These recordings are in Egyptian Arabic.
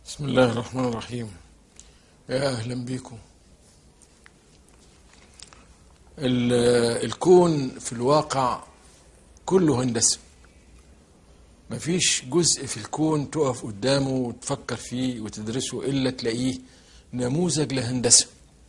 بسم الله الرحمن الرحيم يا أهلا بكم ال- الكون في الواقع كله هندسة مفيش جزء في الكون تقف قدامه وتفكر فيه وتدرسه إلا تلاقيه نموذج لهندسة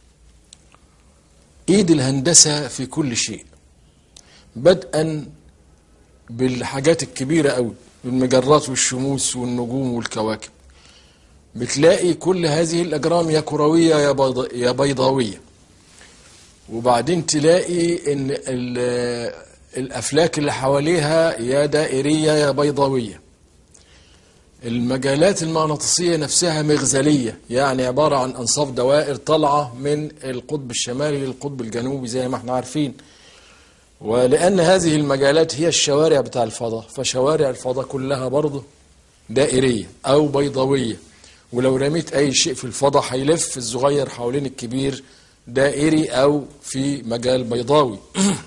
إيد الهندسة في كل شيء بدءا بالحاجات الكبيرة أوي المجرات والشموس والنجوم والكواكب بتلاقي كل هذه الأجرام يا كروية يا بيض- يا بيضاوية وبعدين تلاقي إن ال- الأفلاك اللي حواليها يا دائرية يا بيضاوية المجالات المغناطيسية نفسها مغزلية يعني عبارة عن أنصاف دوائر طالعة من القطب الشمالي للقطب الجنوبي زي ما احنا عارفين ولأن هذه المجالات هي الشوارع بتاع الفضاء فشوارع الفضاء كلها برضه دائرية أو بيضاوية ولو رميت أي شيء في الفضاء هيلف الصغير حوالين الكبير دائري أو في مجال بيضاوي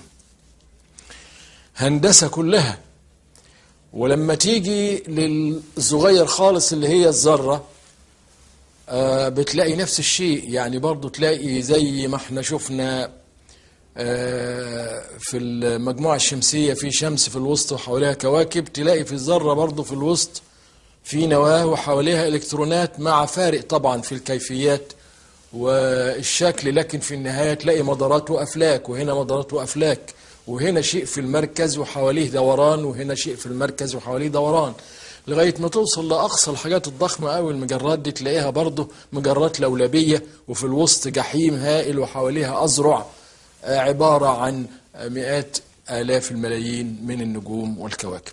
هندسة كلها ولما تيجي للصغير خالص اللي هي الذرة آه، بتلاقي نفس الشيء يعني برضو تلاقي زي ما احنا شفنا آه، في المجموعة الشمسية في شمس في الوسط وحواليها كواكب تلاقي في الذرة برضو في الوسط في نواة وحواليها إلكترونات مع فارق طبعا في الكيفيات والشكل لكن في النهاية تلاقي مدارات وأفلاك وهنا مدارات وأفلاك وهنا شيء في المركز وحواليه دوران وهنا شيء في المركز وحواليه دوران لغاية ما توصل لأقصى الحاجات الضخمة أوي المجرات دي تلاقيها برضه مجرات لولبية وفي الوسط جحيم هائل وحواليها أزرع آه، عبارة عن مئات آلاف الملايين من النجوم والكواكب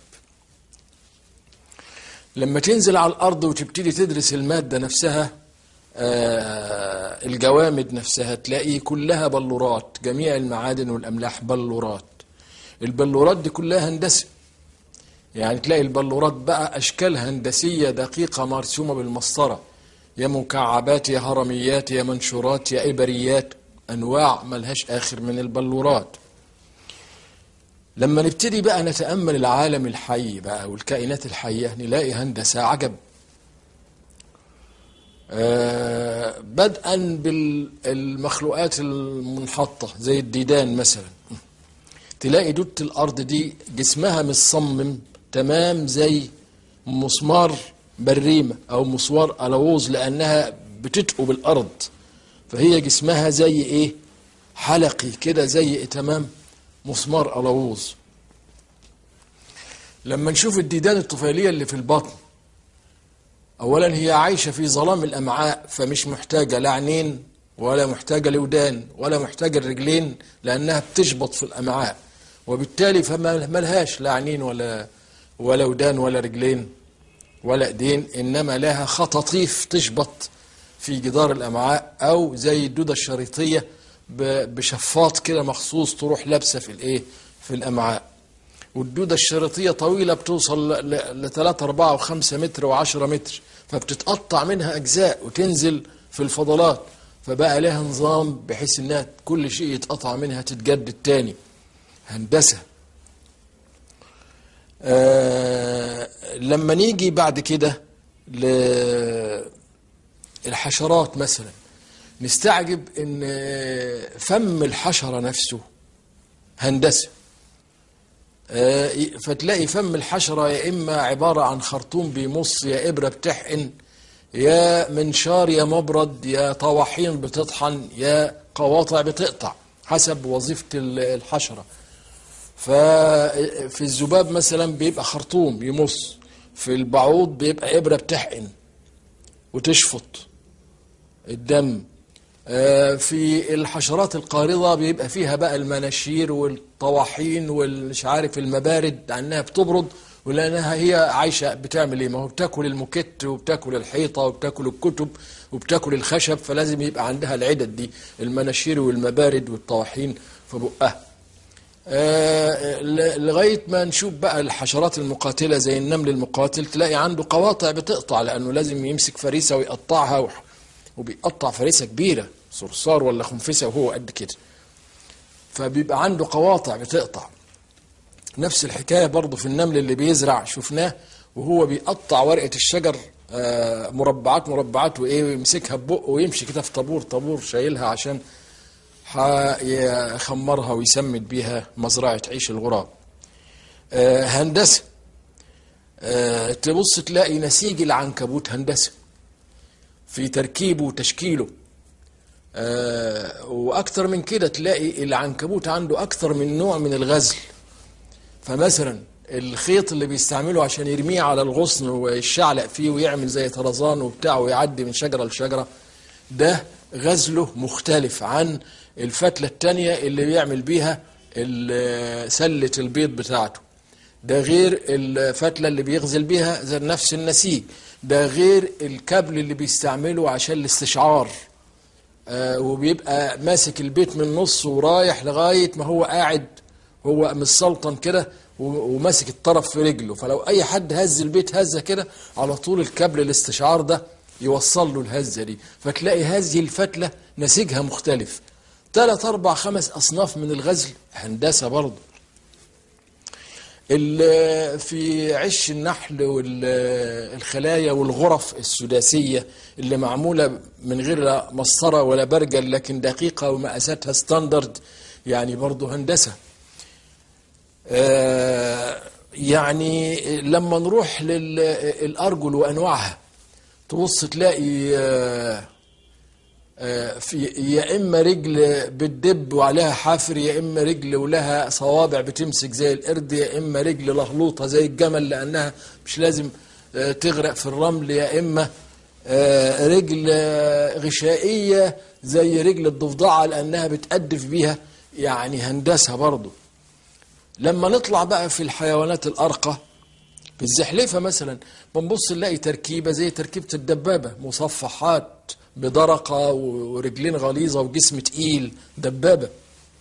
لما تنزل على الأرض وتبتدي تدرس المادة نفسها آه، الجوامد نفسها تلاقي كلها بلورات جميع المعادن والأملاح بلورات البلورات دي كلها هندسة يعني تلاقي البلورات بقى أشكال هندسية دقيقة مرسومة بالمسطرة يا مكعبات يا هرميات يا منشورات يا إبريات أنواع ملهاش آخر من البلورات لما نبتدي بقى نتأمل العالم الحي بقى والكائنات الحية نلاقي هندسة عجب آه، بدءا بالمخلوقات المنحطة زي الديدان مثلا تلاقي دودة الأرض دي جسمها متصمم تمام زي مسمار بريمة أو مسوار ألووز لأنها بتتقو بالأرض فهي جسمها زي إيه حلقي كده زي إيه تمام مسمار ألووز لما نشوف الديدان الطفيلية اللي في البطن أولا هي عايشة في ظلام الأمعاء فمش محتاجة لا عينين ولا محتاجة لودان ولا محتاجة الرجلين لأنها بتشبط في الأمعاء وبالتالي فما ملهاش لا عينين ولا ولا ودان ولا رجلين ولا ايدين انما لها خطاطيف تشبط في جدار الامعاء او زي الدوده الشريطيه ب- بشفاط كده مخصوص تروح لابسه في الايه في الامعاء والدوده الشريطيه طويله بتوصل ل 3 4 و5 متر و10 متر فبتتقطع منها اجزاء وتنزل في الفضلات فبقى لها نظام بحيث انها كل شيء يتقطع منها تتجدد تاني هندسه آه لما نيجي بعد كده للحشرات مثلا نستعجب ان فم الحشرة نفسه هندسة آه، فتلاقي فم الحشرة يا إما عبارة عن خرطوم بيمص يا إبرة بتحقن يا منشار يا مبرد يا طواحين بتطحن يا قواطع بتقطع حسب وظيفة ال- الحشرة ففي الذباب مثلا بيبقى خرطوم يمص في البعوض بيبقى إبرة بتحقن وتشفط الدم آه، في الحشرات القارضة بيبقى فيها بقى المناشير والطواحين والمش عارف المبارد عنها بتبرد ولأنها هي عايشة بتعمل ايه ما هو بتاكل الموكيت وبتاكل الحيطة وبتاكل الكتب وبتاكل الخشب فلازم يبقى عندها العدد دي المناشير والمبارد والطواحين في بقها آه، ل- لغاية ما نشوف بقى الحشرات المقاتلة زي النمل المقاتل تلاقي عنده قواطع بتقطع لأنه لازم يمسك فريسة ويقطعها وح- وبيقطع فريسة كبيرة صرصار ولا خنفسة وهو قد كده فبيبقى عنده قواطع بتقطع نفس الحكاية برضه في النمل اللي بيزرع شفناه وهو بيقطع ورقة الشجر آه، مربعات مربعات وايه ويمسكها ببقه ويمشي كده في طابور طابور شايلها عشان يخمرها ويسمد بيها مزرعة عيش الغراب آه، هندسة آه، تبص تلاقي نسيج العنكبوت هندسة في تركيبه وتشكيله آه، واكتر من كده تلاقي العنكبوت عنده اكتر من نوع من الغزل فمثلا الخيط اللي بيستعمله عشان يرميه على الغصن ويشعلق فيه ويعمل زي طرزان وبتاع ويعدي من شجرة لشجرة ده غزله مختلف عن الفتلة التانية اللي بيعمل بيها ال- سلة البيض بتاعته ده غير الفتلة اللي بيغزل بيها زي نفس النسيج ده غير الكابل اللي بيستعمله عشان الاستشعار آه، وبيبقى ماسك البيت من نص ورايح لغاية ما هو قاعد هو متسلطن كده و- وماسك الطرف في رجله فلو أي حد هز البيت هزة كده على طول الكابل الاستشعار ده يوصل له الهزة دي فتلاقي هذه الفتلة نسيجها مختلف ثلاث أربع خمس أصناف من الغزل هندسة برضه ال- في عش النحل والخلايا والغرف السداسية اللي معمولة من غير لا مسطرة ولا برجل لكن دقيقة ومقاساتها ستاندرد يعني برضو هندسة آه، يعني لما نروح للأرجل وأنواعها تبص تلاقي آه، آه، في يا اما رجل بتدب وعليها حافر يا اما رجل ولها صوابع بتمسك زي القرد يا اما رجل لهلوطه زي الجمل لانها مش لازم آه، تغرق في الرمل يا اما آه، رجل آه، غشائيه زي رجل الضفدعه لانها بتأدف بيها يعني هندسه برضه لما نطلع بقى في الحيوانات الارقى في الزحلفة مثلا بنبص نلاقي تركيبة زي تركيبة الدبابة مصفحات بدرقة ورجلين غليظة وجسم تقيل دبابة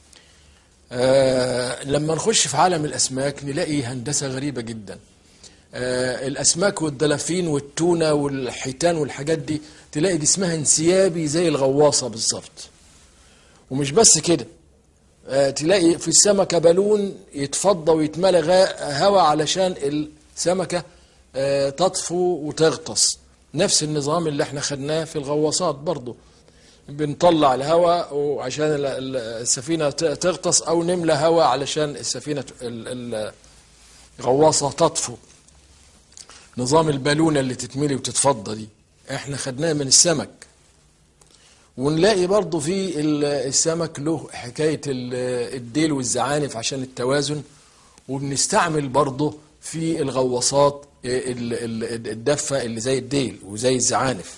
آه لما نخش في عالم الأسماك نلاقي هندسة غريبة جدا آه الأسماك والدلافين والتونة والحيتان والحاجات دي تلاقي جسمها انسيابي زي الغواصة بالظبط ومش بس كده آه، تلاقي في السمكة بالون يتفضى ويتملى غا- هواء علشان السمكة آه، تطفو وتغطس نفس النظام اللي احنا خدناه في الغواصات برضو بنطلع الهواء وعشان ال- ال- السفينة ت- تغطس أو نملى هواء علشان السفينة ت- ال- ال- الغواصة تطفو نظام البالونة اللي تتملي وتتفضى دي احنا خدناه من السمك ونلاقي برضو في ال- السمك له حكاية ال- الديل والزعانف عشان التوازن وبنستعمل برضو في الغواصات ال- ال- الدفة اللي زي الديل وزي الزعانف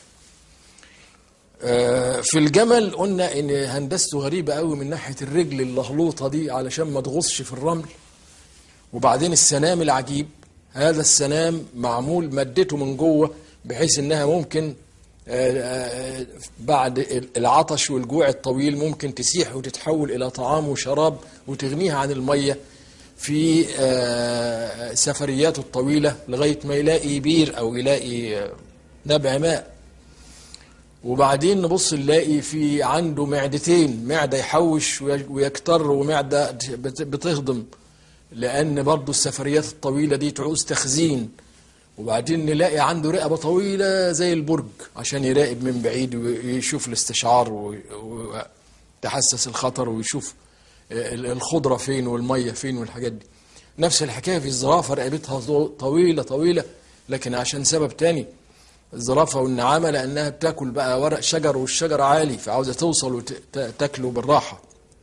آه، في الجمل قلنا ان هندسته غريبة قوي من ناحية الرجل اللهلوطة دي علشان ما تغصش في الرمل وبعدين السنام العجيب هذا السنام معمول مادته من جوه بحيث انها ممكن آه، آه، بعد العطش والجوع الطويل ممكن تسيح وتتحول الى طعام وشراب وتغنيها عن الميه في آه، سفرياته الطويله لغايه ما يلاقي بير او يلاقي آه، نبع ماء وبعدين نبص نلاقي في عنده معدتين معدة يحوش وي- ويكتر ومعدة بت- بتهضم لأن برضه السفريات الطويلة دي تعوز تخزين وبعدين نلاقي عنده رقبة طويلة زي البرج عشان يراقب من بعيد ويشوف الاستشعار و- وتحسس الخطر ويشوف ال- الخضرة فين والمية فين والحاجات دي نفس الحكاية في الزرافة رقبتها طويلة طويلة لكن عشان سبب تاني الزرافة والنعامة لأنها بتاكل بقى ورق شجر والشجر عالي فعاوزة توصل وتاكله بالراحة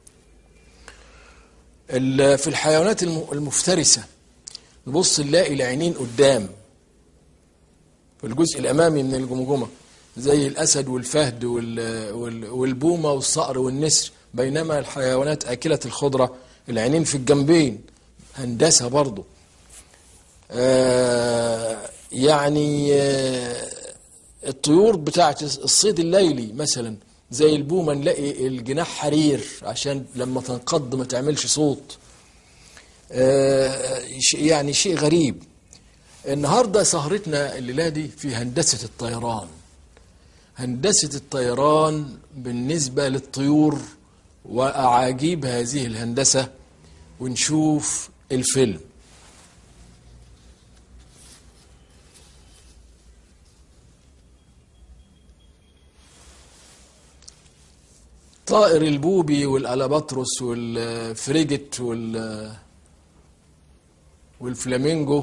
ال- في الحيوانات الم- المفترسة نبص نلاقي العينين قدام في الجزء الأمامي من الجمجمة زي الأسد والفهد وال- وال- والبومة والصقر والنسر بينما الحيوانات آكلة الخضرة العينين في الجنبين هندسة برضه آه، يعني آه، الطيور بتاعت الصيد الليلي مثلا زي البومة نلاقي الجناح حرير عشان لما تنقض ما تعملش صوت آه، ش- يعني شيء غريب النهارده سهرتنا الليله دي في هندسه الطيران هندسه الطيران بالنسبه للطيور واعاجيب هذه الهندسه ونشوف الفيلم الطائر البوبي والالاباتروس والفريجت وال والفلامينجو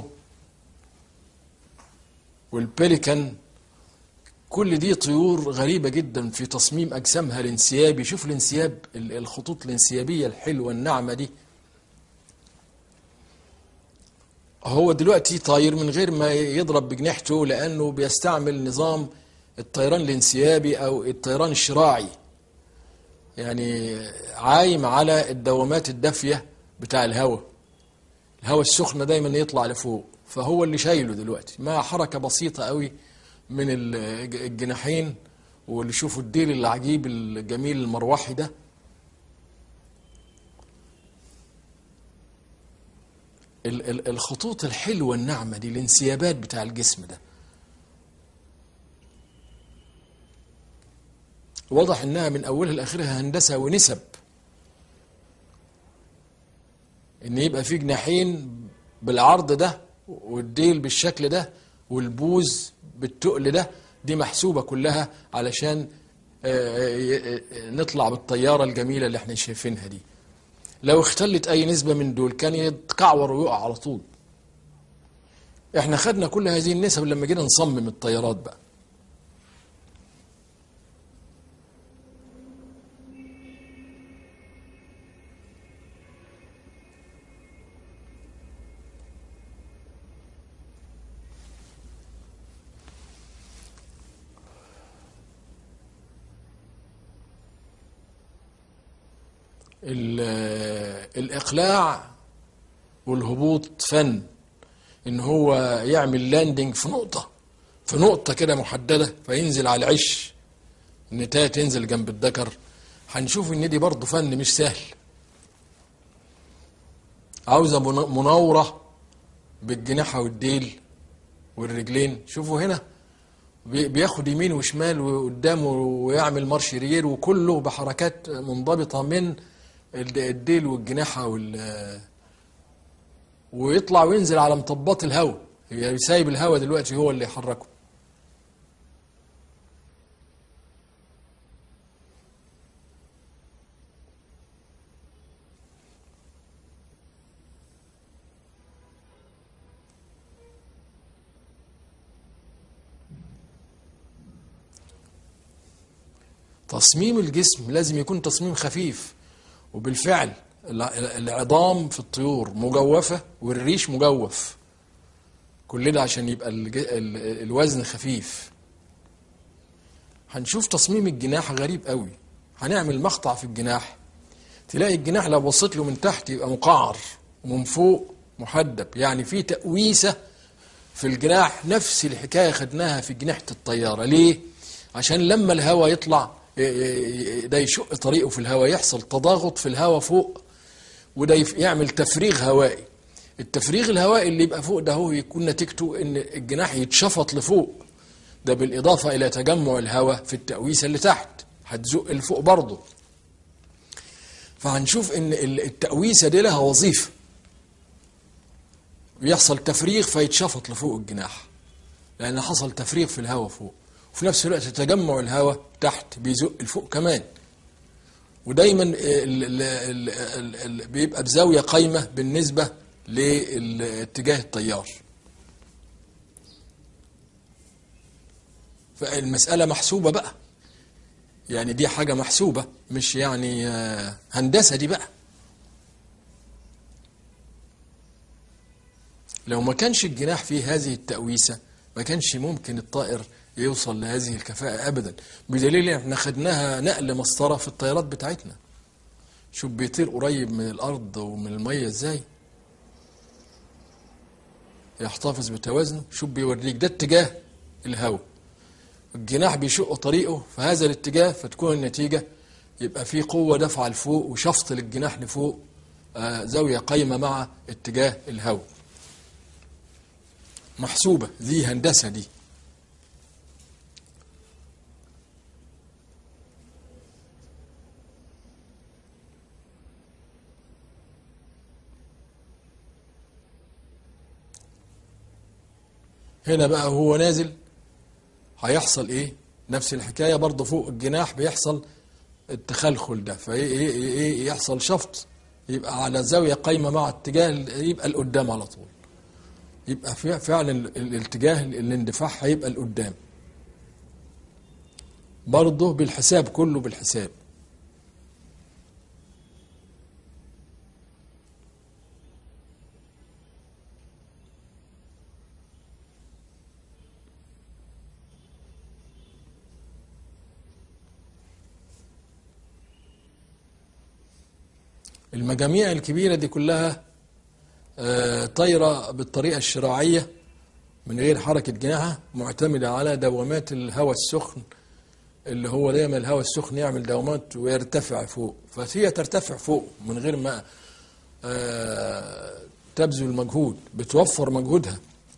والبليكان كل دي طيور غريبة جدا في تصميم أجسامها الانسيابي شوف الانسياب ال- الخطوط الانسيابية الحلوة الناعمة دي هو دلوقتي طاير من غير ما يضرب بجناحته لأنه بيستعمل نظام الطيران الانسيابي أو الطيران الشراعي يعني عايم على الدوامات الدافية بتاع الهواء الهواء السخن دايما يطلع لفوق فهو اللي شايله دلوقتي مع حركة بسيطة قوي من ال- الجناحين واللي شوفوا الديل العجيب الجميل المروحي ده ال- ال- الخطوط الحلوة الناعمة دي الانسيابات بتاع الجسم ده واضح انها من اولها لاخرها هندسة ونسب ان يبقى في جناحين بالعرض ده والديل بالشكل ده والبوز بالتقل ده دي محسوبة كلها علشان آه، آه، آه، نطلع بالطيارة الجميلة اللي احنا شايفينها دي لو اختلت اي نسبة من دول كان يتكعور ويقع على طول احنا خدنا كل هذه النسب لما جينا نصمم الطيارات بقى ال- الإقلاع والهبوط فن إن هو يعمل لاندنج في نقطة في نقطة كده محددة فينزل على العش النتاية تنزل جنب الذكر هنشوف إن دي برضه فن مش سهل عاوزة من- مناورة بالجناحة والديل والرجلين شوفوا هنا بي- بياخد يمين وشمال وقدامه ويعمل مارشرير وكله بحركات منضبطة من الد- الديل والجناحة وال ويطلع وينزل على مطبات الهواء يعني سايب الهواء دلوقتي هو اللي يحركه تصميم الجسم لازم يكون تصميم خفيف وبالفعل الع- العظام في الطيور مجوفة والريش مجوف كل ده عشان يبقى الج- ال- الوزن خفيف هنشوف تصميم الجناح غريب قوي هنعمل مقطع في الجناح تلاقي الجناح لو بصيت له من تحت يبقى مقعر ومن فوق محدب يعني في تقويسة في الجناح نفس الحكاية خدناها في جناحة الطيارة ليه؟ عشان لما الهواء يطلع ي- ي- ده يشق طريقه في الهواء يحصل تضاغط في الهواء فوق وده يف- يعمل تفريغ هوائي التفريغ الهوائي اللي يبقى فوق ده هو يكون نتيجته ان الجناح يتشفط لفوق ده بالإضافة إلى تجمع الهواء في التقويسة اللي تحت هتزق لفوق برضه فهنشوف ان ال- التقويسة دي لها وظيفة بيحصل تفريغ فيتشفط لفوق الجناح لأن حصل تفريغ في الهواء فوق وفي نفس الوقت تجمع الهواء تحت بيزق لفوق كمان ودايما ال ال ال ال ال بيبقى بزاوية قايمة بالنسبة لاتجاه التيار فالمسألة محسوبة بقى يعني دي حاجة محسوبة مش يعني آه، هندسة دي بقى لو ما كانش الجناح فيه هذه التأويسة ما كانش ممكن الطائر يوصل لهذه الكفاءة أبدا بدليل إن احنا خدناها نقل مسطرة في الطيارات بتاعتنا شوف بيطير قريب من الأرض ومن المية إزاي يحتفظ بتوازنه شوف بيوريك ده اتجاه الهواء الجناح بيشق طريقه في هذا الاتجاه فتكون النتيجة يبقى في قوة دفعة لفوق وشفط للجناح لفوق آه، زاوية قايمة مع اتجاه الهواء محسوبة دي هندسة دي هنا بقى هو نازل هيحصل ايه نفس الحكاية برضه فوق الجناح بيحصل التخلخل ده فيحصل شفط يبقى على زاوية قايمة مع اتجاه يبقى القدام على طول يبقى فعلا الاتجاه الاندفاع هيبقى القدام برضه بالحساب كله بالحساب المجاميع الكبيرة دي كلها آه، طايرة بالطريقة الشراعية من غير حركة جناحها معتمدة على دوامات الهواء السخن اللي هو دايما الهواء السخن يعمل دوامات ويرتفع فوق فهي ترتفع فوق من غير ما آه، تبذل مجهود بتوفر مجهودها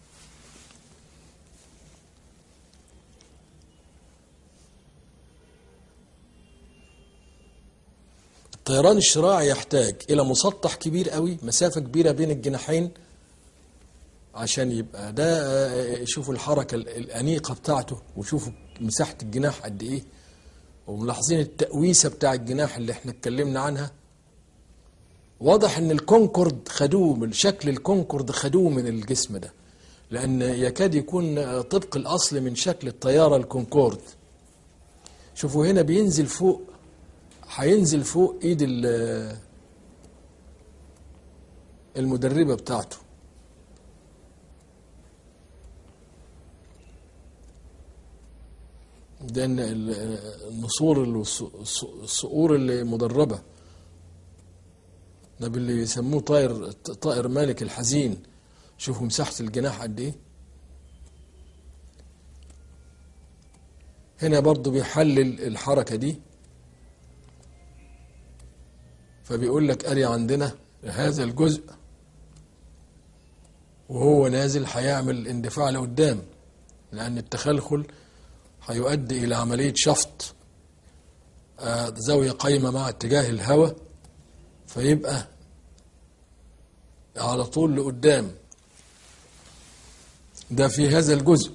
الطيران الشراعي يحتاج إلى مسطح كبير قوي مسافة كبيرة بين الجناحين عشان يبقى ده شوفوا الحركة الأنيقة بتاعته وشوفوا مساحة الجناح قد إيه وملاحظين التقويسة بتاع الجناح اللي احنا اتكلمنا عنها واضح ان الكونكورد خدوه من شكل الكونكورد خدوه من الجسم ده لان يكاد يكون طبق الاصل من شكل الطيارة الكونكورد شوفوا هنا بينزل فوق هينزل فوق ايد المدربة بتاعته ده النسور الصقور اللي مدربة ده اللي بيسموه طائر طائر مالك الحزين شوفوا مساحة الجناح قد ايه هنا برضو بيحلل الحركة دي فبيقول لك أري عندنا هذا الجزء وهو نازل هيعمل اندفاع لقدام لأن التخلخل هيؤدي إلى عملية شفط آه، زاوية قايمة مع اتجاه الهواء فيبقى على طول لقدام ده في هذا الجزء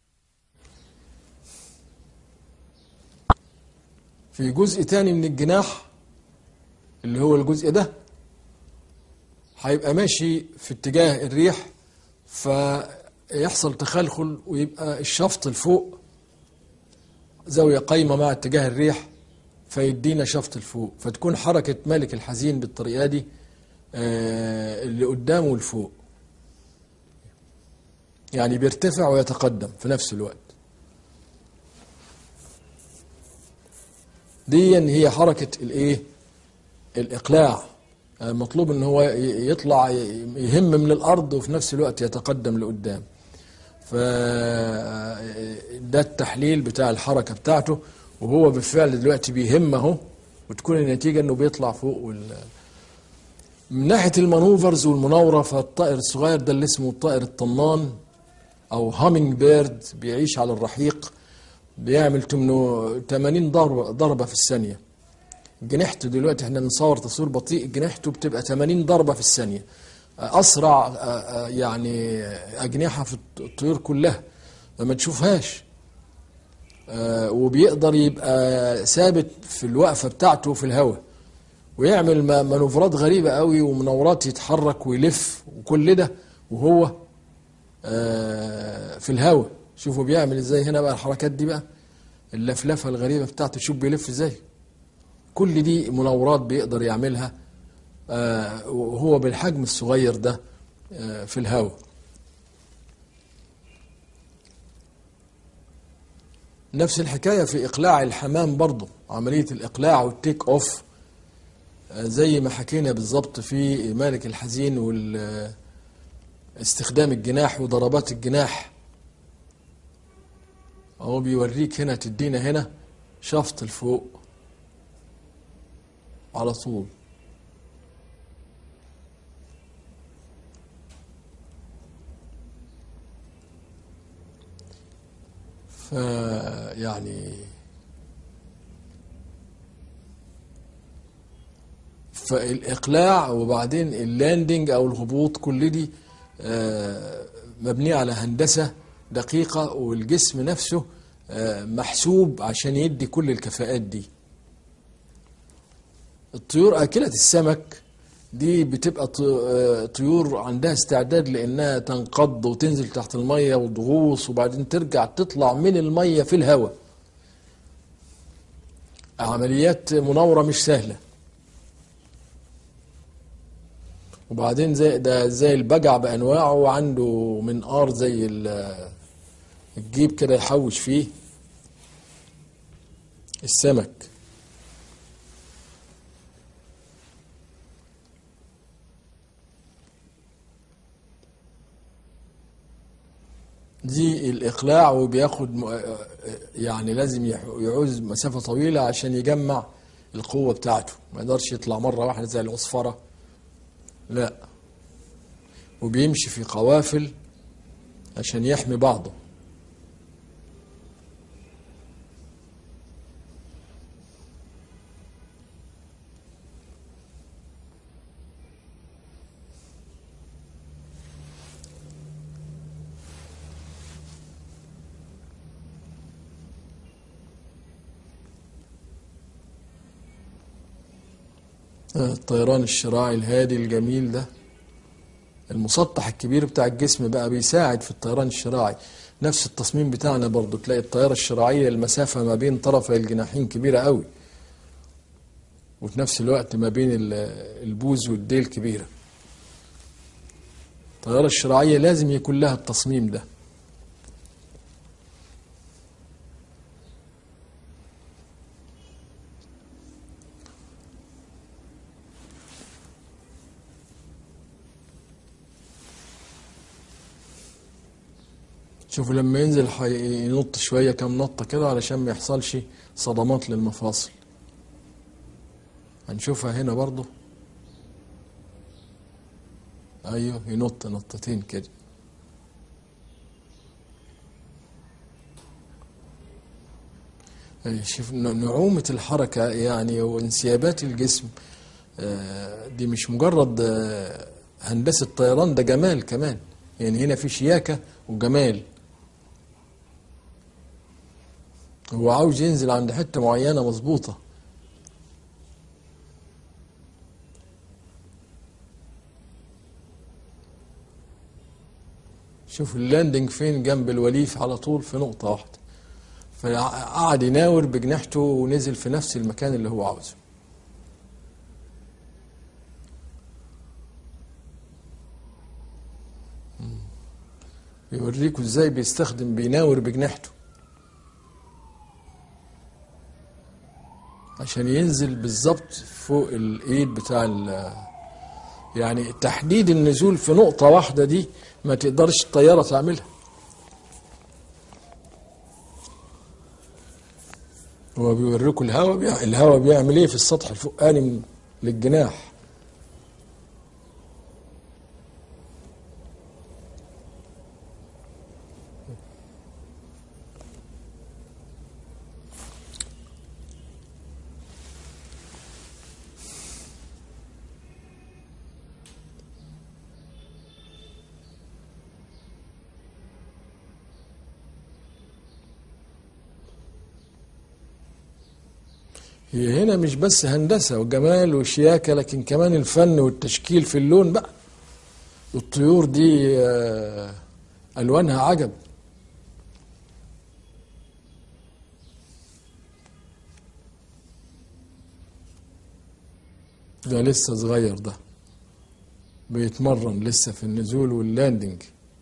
في جزء تاني من الجناح اللي هو الجزء ده هيبقى ماشي في اتجاه الريح فيحصل تخلخل ويبقى الشفط لفوق زاوية قايمة مع اتجاه الريح فيدينا شفط لفوق فتكون حركة مالك الحزين بالطريقة دي آه، اللي قدامه ولفوق يعني بيرتفع ويتقدم في نفس الوقت دي هي حركة الايه الإقلاع آه، مطلوب ان هو يطلع يهم من الأرض وفي نفس الوقت يتقدم لقدام فده التحليل بتاع الحركة بتاعته وهو بالفعل دلوقتي بيهم اهو وتكون النتيجة انه بيطلع فوق وال... من ناحية المانوفرز والمناورة فالطائر الصغير ده اللي اسمه الطائر الطنان او هامينج بيرد بيعيش على الرحيق بيعمل 80 ضربة ضربة في الثانية جنحته دلوقتي احنا بنصور تصوير بطيء جنحته بتبقى 80 ضربة في الثانية أسرع يعني أجنحة في الطيور كلها ما تشوفهاش وبيقدر يبقى ثابت في الوقفة بتاعته في الهواء ويعمل مانوفرات غريبة قوي ومنورات يتحرك ويلف وكل ده وهو في الهواء شوفوا بيعمل ازاي هنا بقى الحركات دي بقى اللفلفة الغريبة بتاعته شوف بيلف ازاي كل دي مناورات بيقدر يعملها آه، وهو بالحجم الصغير ده آه، في الهواء نفس الحكاية في إقلاع الحمام برضه عملية الإقلاع والتيك أوف آه، زي ما حكينا بالظبط في مالك الحزين واستخدام الجناح وضربات الجناح هو بيوريك هنا تدينا هنا شفط الفوق على طول فيعني فالإقلاع وبعدين اللاندنج أو الهبوط كل دي آه، مبنية على هندسة دقيقة والجسم نفسه آه، محسوب عشان يدي كل الكفاءات دي الطيور آكلة السمك دي بتبقى ط- آه، طيور عندها استعداد لأنها تنقض وتنزل تحت المية وتغوص وبعدين ترجع تطلع من المية في الهواء عمليات مناورة مش سهلة وبعدين زي ده زي البجع بأنواعه وعنده منقار زي ال- الجيب كده يحوش فيه السمك دي الإقلاع وبياخد م- يعني لازم يح- يعوز مسافة طويلة عشان يجمع القوة بتاعته ما يقدرش يطلع مرة واحدة زي العصفرة لا وبيمشي في قوافل عشان يحمي بعضه الطيران الشراعي الهادي الجميل ده المسطح الكبير بتاع الجسم بقى بيساعد في الطيران الشراعي نفس التصميم بتاعنا برضو تلاقي الطيارة الشراعية المسافة ما بين طرفي الجناحين كبيرة قوي وفي نفس الوقت ما بين ال- البوز والديل كبيرة الطيارة الشراعية لازم يكون لها التصميم ده شوفوا لما ينزل حي- ينط شوية كام نطة كده علشان ما يحصلش صدمات للمفاصل هنشوفها هنا برضو ايوه ينط نطتين كده أي شوف ن- نعومة الحركة يعني وانسيابات الجسم آه، دي مش مجرد آه، هندسة طيران ده جمال كمان يعني هنا في شياكة وجمال هو عاوز ينزل عند حتة معينة مظبوطة شوف اللاندنج فين جنب الوليف على طول في نقطة واحدة فقعد يناور بجناحته ونزل في نفس المكان اللي هو عاوزه مم. يوريكوا ازاي بيستخدم بيناور بجناحته عشان ينزل بالظبط فوق الايد بتاع ال يعني تحديد النزول في نقطة واحدة دي ما تقدرش الطيارة تعملها هو بيوريكوا الهواء بيع... الهواء بيعمل ايه في السطح الفوقاني من- للجناح هي هنا مش بس هندسة وجمال وشياكة لكن كمان الفن والتشكيل في اللون بقى الطيور دي آه، ألوانها عجب ده لسه صغير ده بيتمرن لسه في النزول واللاندنج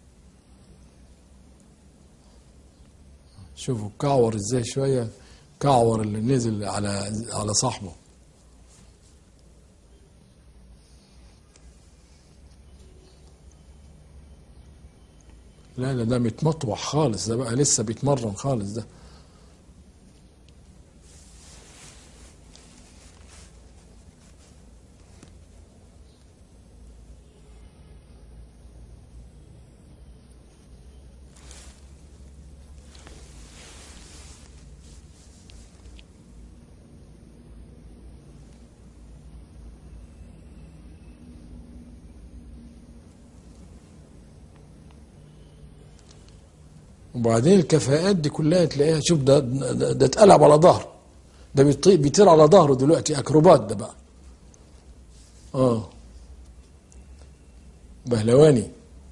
شوفوا كعور ازاي شوية كعور اللي نزل على على صاحبه لا لا ده متمطوح خالص ده بقى لسه بيتمرن خالص ده وبعدين الكفاءات دي كلها تلاقيها شوف ده ده, ده اتقلب على ظهره ده بيطير, بيطير على ظهره دلوقتي اكروبات ده بقى اه بهلواني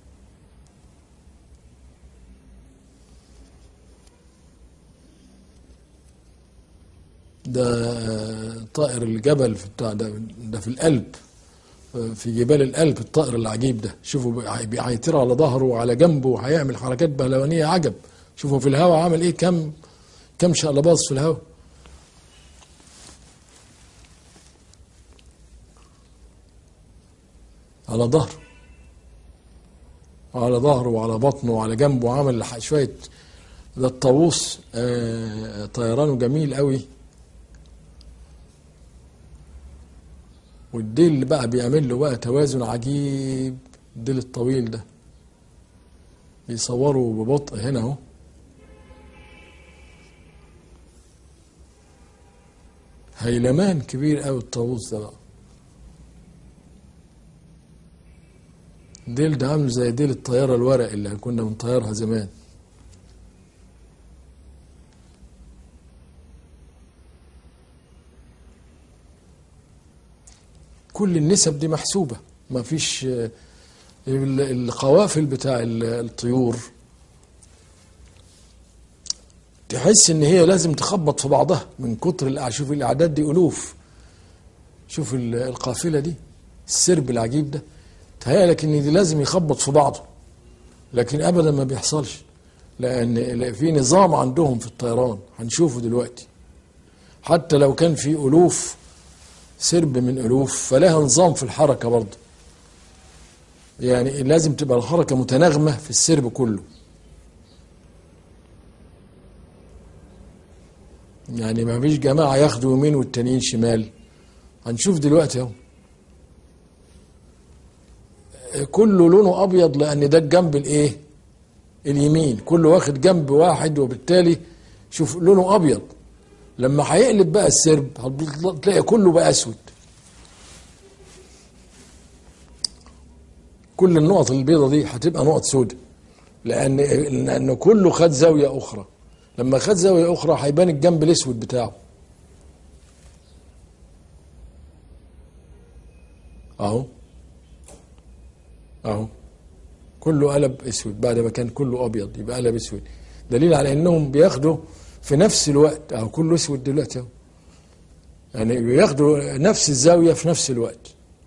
ده طائر الجبل في بتاع ده ده في القلب في جبال القلب الطائر العجيب ده شوفوا هيطير على ظهره وعلى جنبه وهيعمل حركات بهلوانيه عجب شوفوا في الهواء عامل ايه كم كم شقلباظ في الهواء على ظهره وعلى ظهره وعلى بطنه وعلى جنبه وعمل شويه ده الطاووس آه طيرانه جميل قوي والديل اللي بقى بيعمل له بقى توازن عجيب الديل الطويل ده بيصوروا ببطء هنا اهو هيلمان كبير قوي الطاووس ده بقى ديل ده عامل زي ديل الطيارة الورق اللي كنا بنطيرها زمان كل النسب دي محسوبة ما فيش القوافل بتاع الطيور تحس ان هي لازم تخبط في بعضها من كتر شوف الاعداد دي الوف شوف القافله دي السرب العجيب ده تهيألك ان دي لازم يخبط في بعضه لكن ابدا ما بيحصلش لان في نظام عندهم في الطيران هنشوفه دلوقتي حتى لو كان في الوف سرب من الوف فلها نظام في الحركه برضه يعني لازم تبقى الحركه متناغمه في السرب كله يعني ما فيش جماعه ياخدوا يمين والتانيين شمال هنشوف دلوقتي اهو كله لونه ابيض لان ده الجنب الايه اليمين كله واخد جنب واحد وبالتالي شوف لونه ابيض لما هيقلب بقى السرب هتلاقي كله بقى اسود كل النقط البيضة دي هتبقى نقط سوداء لان لان كله خد زاويه اخرى لما خد زاويه اخرى هيبان الجنب الاسود بتاعه اهو اهو كله قلب اسود بعد ما كان كله ابيض يبقى قلب اسود دليل على انهم بياخدوا في نفس الوقت اهو كله اسود دلوقتي اهو يعني بياخدوا نفس الزاويه في نفس الوقت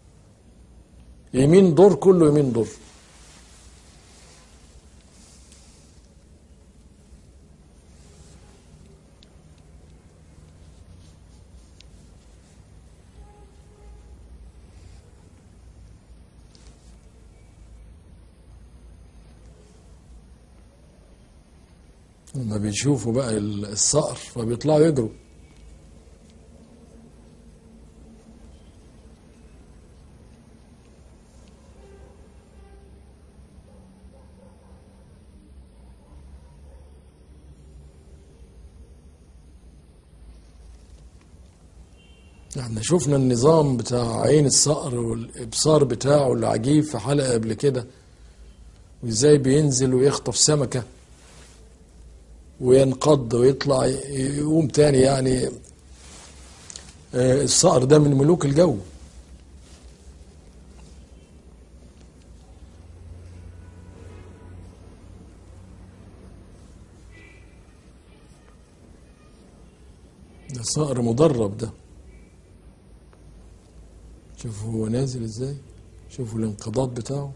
يمين دور كله يمين دور لما بيشوفوا بقى الصقر فبيطلعوا يجروا احنا شفنا النظام بتاع عين الصقر والابصار بتاعه العجيب في حلقه قبل كده وازاي بينزل ويخطف سمكه وينقض ويطلع يقوم تاني يعني الصقر ده من ملوك الجو ده صقر مدرب ده شوفوا هو نازل ازاي شوفوا الانقضاض بتاعه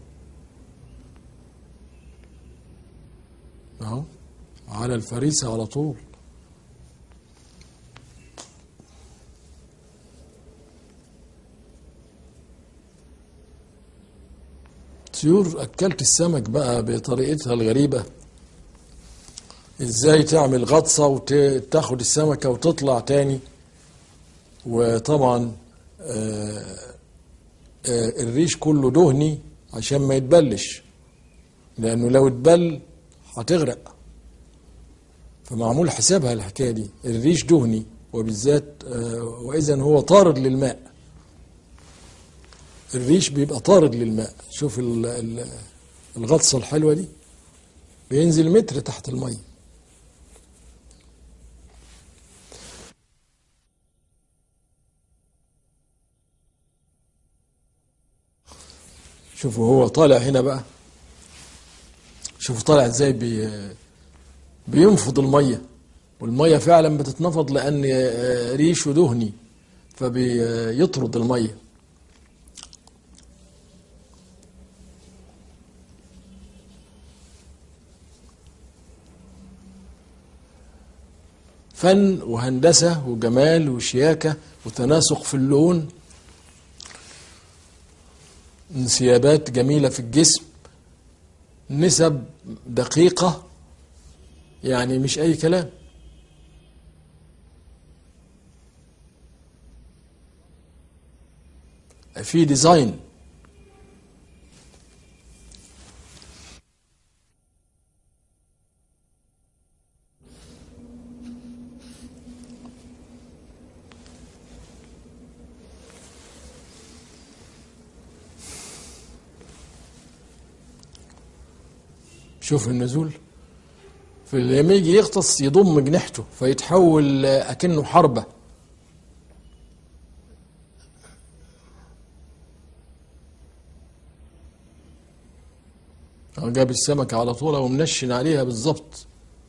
اهو على الفريسة على طول طيور أكلت السمك بقى بطريقتها الغريبة ازاي تعمل غطسة وتاخد السمكة وتطلع تاني وطبعا آه آه الريش كله دهني عشان ما يتبلش لأنه لو اتبل هتغرق فمعمول حسابها الحكايه دي الريش دهني وبالذات واذا هو طارد للماء الريش بيبقى طارد للماء شوف الغطسه الحلوه دي بينزل متر تحت الميه شوفوا هو طالع هنا بقى شوفوا طالع ازاي بي بينفض الميه والميه فعلا بتتنفض لان ريشه دهني فبيطرد الميه فن وهندسة وجمال وشياكة وتناسق في اللون انسيابات جميلة في الجسم نسب دقيقة يعني مش أي كلام في ديزاين شوف النزول في لما يجي يغطس يضم جناحته فيتحول اكنه حربه جاب السمكة على طول ومنشن عليها بالظبط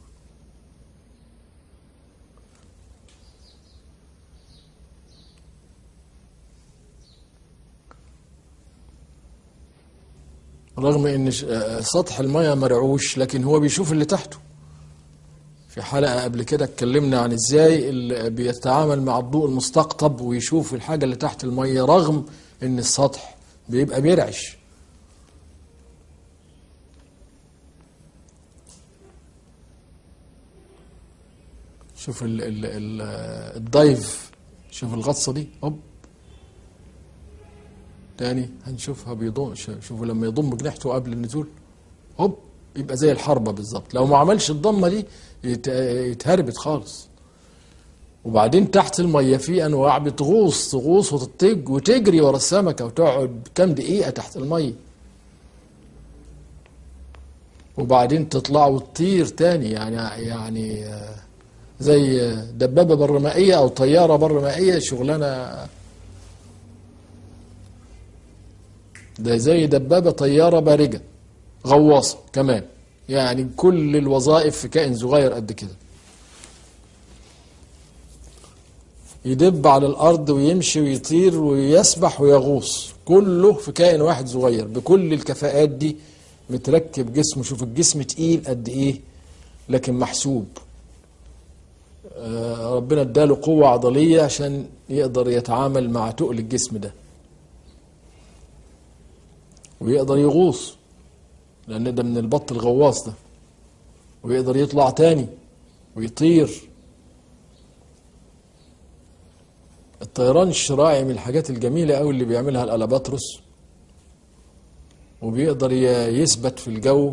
رغم ان سطح المياه مرعوش لكن هو بيشوف اللي تحته في حلقة قبل كده اتكلمنا عن ازاي اللي بيتعامل مع الضوء المستقطب ويشوف الحاجة اللي تحت المية رغم ان السطح بيبقى بيرعش شوف ال ال ال الدايف شوف الغطسة دي هوب تاني هنشوفها بيضم شوفوا لما يضم جناحته قبل النزول هوب يبقى زي الحربة بالظبط لو ما عملش الضمة دي يتهربت خالص وبعدين تحت المية في أنواع بتغوص تغوص وتطج وتجري ورا السمكة وتقعد كام دقيقة تحت المية وبعدين تطلع وتطير تاني يعني يعني زي دبابة برمائية أو طيارة برمائية شغلانة ده زي دبابة طيارة بارجة غواصة كمان يعني كل الوظائف في كائن صغير قد كده يدب على الأرض ويمشي ويطير ويسبح ويغوص كله في كائن واحد صغير بكل الكفاءات دي متركب جسمه شوف الجسم تقيل قد ايه لكن محسوب ربنا اداله قوة عضلية عشان يقدر يتعامل مع تقل الجسم ده ويقدر يغوص لأن ده من البط الغواص ده ويقدر يطلع تاني ويطير الطيران الشراعي من الحاجات الجميلة أوي اللي بيعملها الألاباتروس وبيقدر يثبت في الجو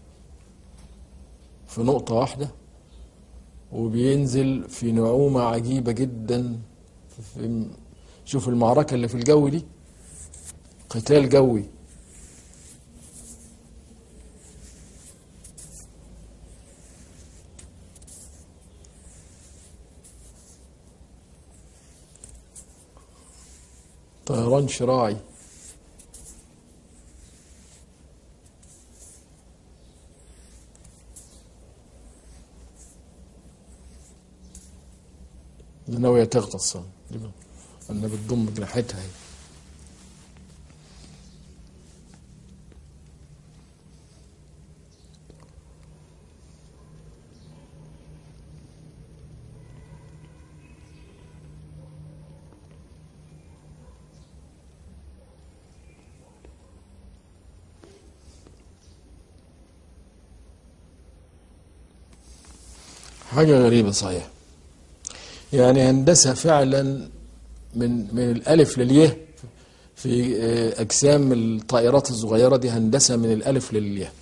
في نقطة واحدة وبينزل في نعومة عجيبة جدا في شوف المعركة اللي في الجو دي قتال جوي طيران شراعي ناوية تغطس أنا بتضم جناحتها هي حاجة غريبة صحيح يعني هندسة فعلا من من الألف للياء في أجسام الطائرات الصغيرة دي هندسة من الألف للياء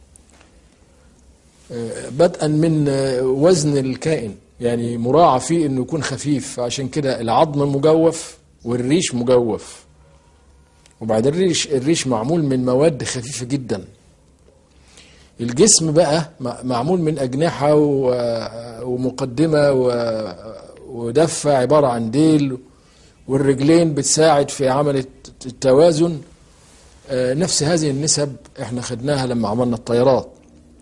بدءا من وزن الكائن يعني مراعى فيه انه يكون خفيف عشان كده العظم مجوف والريش مجوف وبعد الريش الريش معمول من مواد خفيفة جدا الجسم بقى معمول من أجنحة ومقدمة ودفة عبارة عن ديل والرجلين بتساعد في عمل التوازن آه، نفس هذه النسب احنا خدناها لما عملنا الطيارات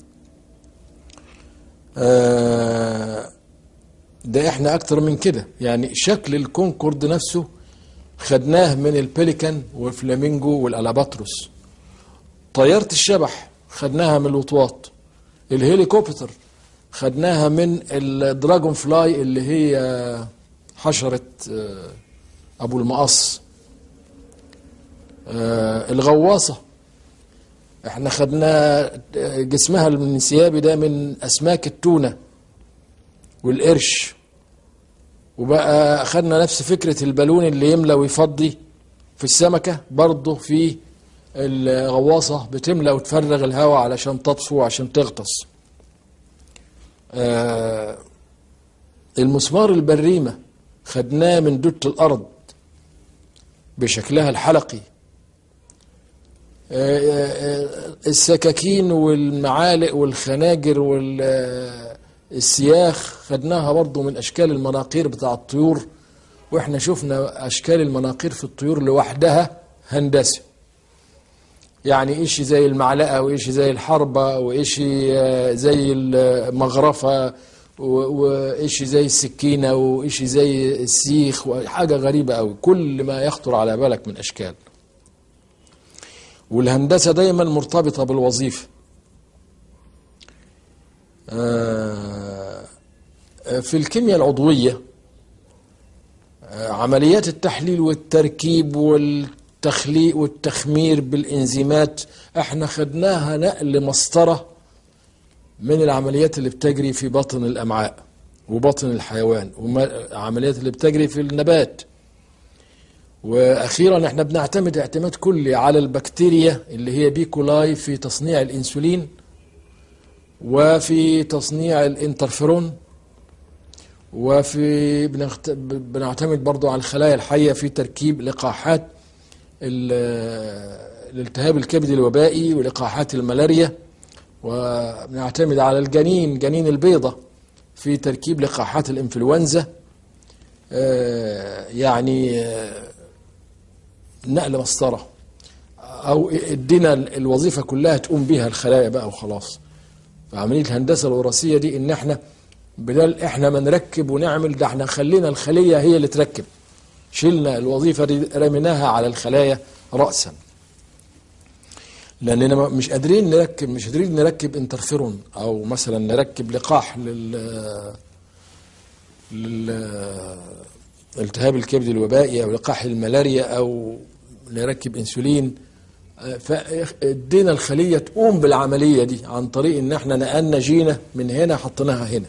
آه، ده احنا اكتر من كده يعني شكل الكونكورد نفسه خدناه من البليكان والفلامينجو والالاباتروس طيارة الشبح خدناها من الوطواط الهليكوبتر خدناها من الدراجون فلاي اللي هي حشرة آه، ابو المقص آه، الغواصة احنا خدنا جسمها الانسيابي ده من اسماك التونة والقرش وبقى خدنا نفس فكرة البالون اللي يملى ويفضي في السمكة برضه في الغواصة بتملى وتفرغ الهواء علشان تطفو وعشان تغطس آه المسمار البريمة خدناه من دوت الأرض بشكلها الحلقي آه، آه، السكاكين والمعالق والخناجر والسياخ خدناها برضو من أشكال المناقير بتاع الطيور وإحنا شفنا أشكال المناقير في الطيور لوحدها هندسة يعني إشي زي المعلقة وإشي زي الحربة وإشي آه، زي المغرفة و- وإشي زي السكينة وإشي زي السيخ وحاجة غريبة أوي كل ما يخطر على بالك من أشكال والهندسة دايما مرتبطة بالوظيفة آه، في الكيمياء العضوية آه، عمليات التحليل والتركيب والتخليق والتخمير بالإنزيمات احنا خدناها نقل مسطرة من العمليات اللي بتجري في بطن الأمعاء وبطن الحيوان والعمليات اللي بتجري في النبات واخيرا احنا بنعتمد اعتماد كلي على البكتيريا اللي هي بيكولاي في تصنيع الانسولين وفي تصنيع الانترفيرون وفي بنخت... بنعتمد برضو على الخلايا الحية في تركيب لقاحات ال- الالتهاب الكبدي الوبائي ولقاحات الملاريا وبنعتمد على الجنين جنين البيضة في تركيب لقاحات الانفلونزا آه، يعني آه، نقل مسطرة أو ادينا الوظيفة كلها تقوم بها الخلايا بقى وخلاص فعملية الهندسة الوراثية دي إن إحنا بدل إحنا ما نركب ونعمل ده إحنا خلينا الخلية هي اللي تركب شلنا الوظيفة دي رميناها على الخلايا رأسا لأننا ما- مش قادرين نركب مش قادرين نركب انترفيرون أو مثلا نركب لقاح لل لل التهاب الكبد الوبائي او لقاح الملاريا او نركب انسولين آه، فادينا الخليه تقوم بالعمليه دي عن طريق ان احنا نقلنا جينه من هنا حطيناها هنا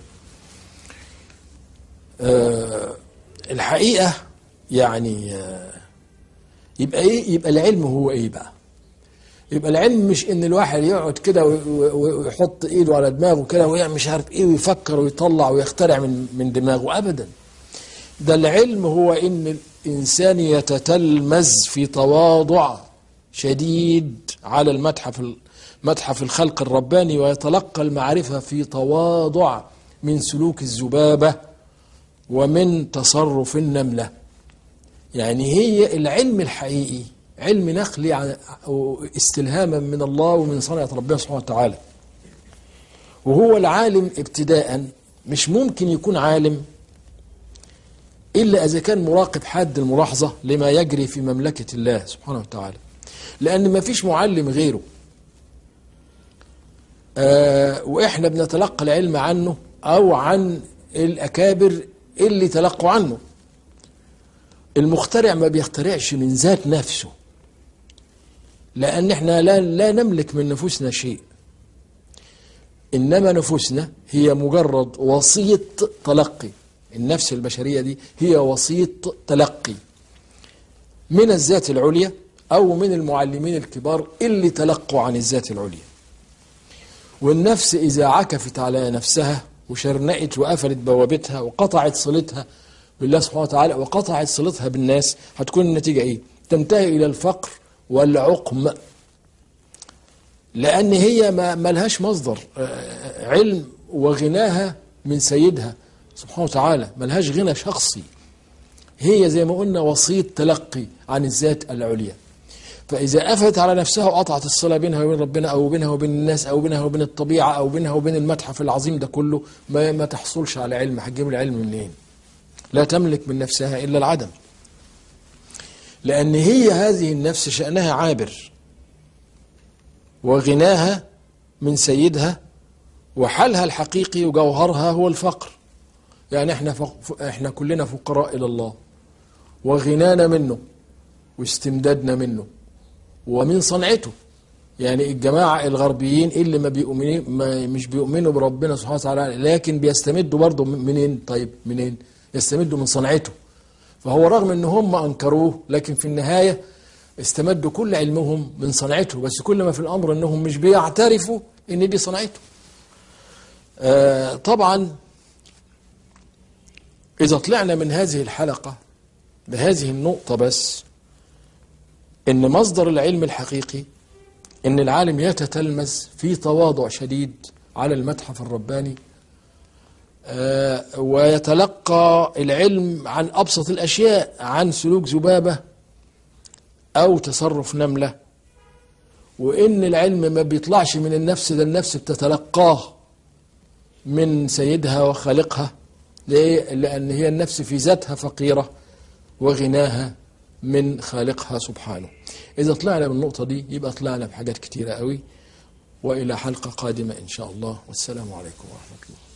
آه، الحقيقه يعني آه، يبقى ايه يبقى العلم هو ايه بقى يبقى العلم مش ان الواحد يقعد كده وي- وي- ويحط ايده على دماغه كده ويعمل مش عارف ايه ويفكر ويطلع ويخترع من من دماغه ابدا ده العلم هو ان الانسان يتتلمذ في تواضع شديد على المتحف متحف الخلق الرباني ويتلقى المعرفه في تواضع من سلوك الذبابه ومن تصرف النمله يعني هي العلم الحقيقي علم نقلي عن استلهاما من الله ومن صنعة ربنا سبحانه وتعالى وهو العالم ابتداء مش ممكن يكون عالم إلا إذا كان مراقب حاد الملاحظة لما يجري في مملكة الله سبحانه وتعالى لأن ما فيش معلم غيره آه وإحنا بنتلقى العلم عنه أو عن الأكابر اللي تلقوا عنه المخترع ما بيخترعش من ذات نفسه لأن احنا لا, لا نملك من نفوسنا شيء إنما نفوسنا هي مجرد وسيط تلقي النفس البشرية دي هي وسيط تلقي من الذات العليا أو من المعلمين الكبار اللي تلقوا عن الذات العليا والنفس إذا عكفت على نفسها وشرنقت وقفلت بوابتها وقطعت صلتها بالله سبحانه وتعالى وقطعت صلتها بالناس هتكون النتيجة إيه؟ تنتهي إلى الفقر والعقم لأن هي ما ملهاش مصدر آه، علم وغناها من سيدها سبحانه وتعالى ملهاش غنى شخصي هي زي ما قلنا وسيط تلقي عن الذات العليا فإذا قفلت على نفسها وقطعت الصلة بينها وبين ربنا أو بينها وبين الناس أو بينها وبين الطبيعة أو بينها وبين المتحف العظيم ده كله ما, ما تحصلش على علم هتجيب العلم منين لا تملك من نفسها إلا العدم لأن هي هذه النفس شأنها عابر وغناها من سيدها وحالها الحقيقي وجوهرها هو الفقر يعني احنا فق... احنا كلنا فقراء الى الله وغنانا منه واستمدادنا منه ومن صنعته يعني الجماعة الغربيين اللي ما بيؤمنين ما مش بيؤمنوا بربنا سبحانه وتعالى لكن بيستمدوا برضه منين طيب منين يستمدوا من صنعته فهو رغم ان هم انكروه لكن في النهاية استمدوا كل علمهم من صنعته بس كل ما في الامر انهم مش بيعترفوا ان دي صنعته آه طبعا اذا طلعنا من هذه الحلقة بهذه النقطة بس ان مصدر العلم الحقيقي ان العالم يتتلمذ في تواضع شديد على المتحف الرباني آه ويتلقى العلم عن ابسط الاشياء عن سلوك ذبابه او تصرف نمله وان العلم ما بيطلعش من النفس ده النفس بتتلقاه من سيدها وخالقها ليه؟ لان هي النفس في ذاتها فقيره وغناها من خالقها سبحانه إذا طلعنا من النقطة دي يبقى طلعنا بحاجات كتيرة قوي وإلى حلقة قادمة إن شاء الله والسلام عليكم ورحمة الله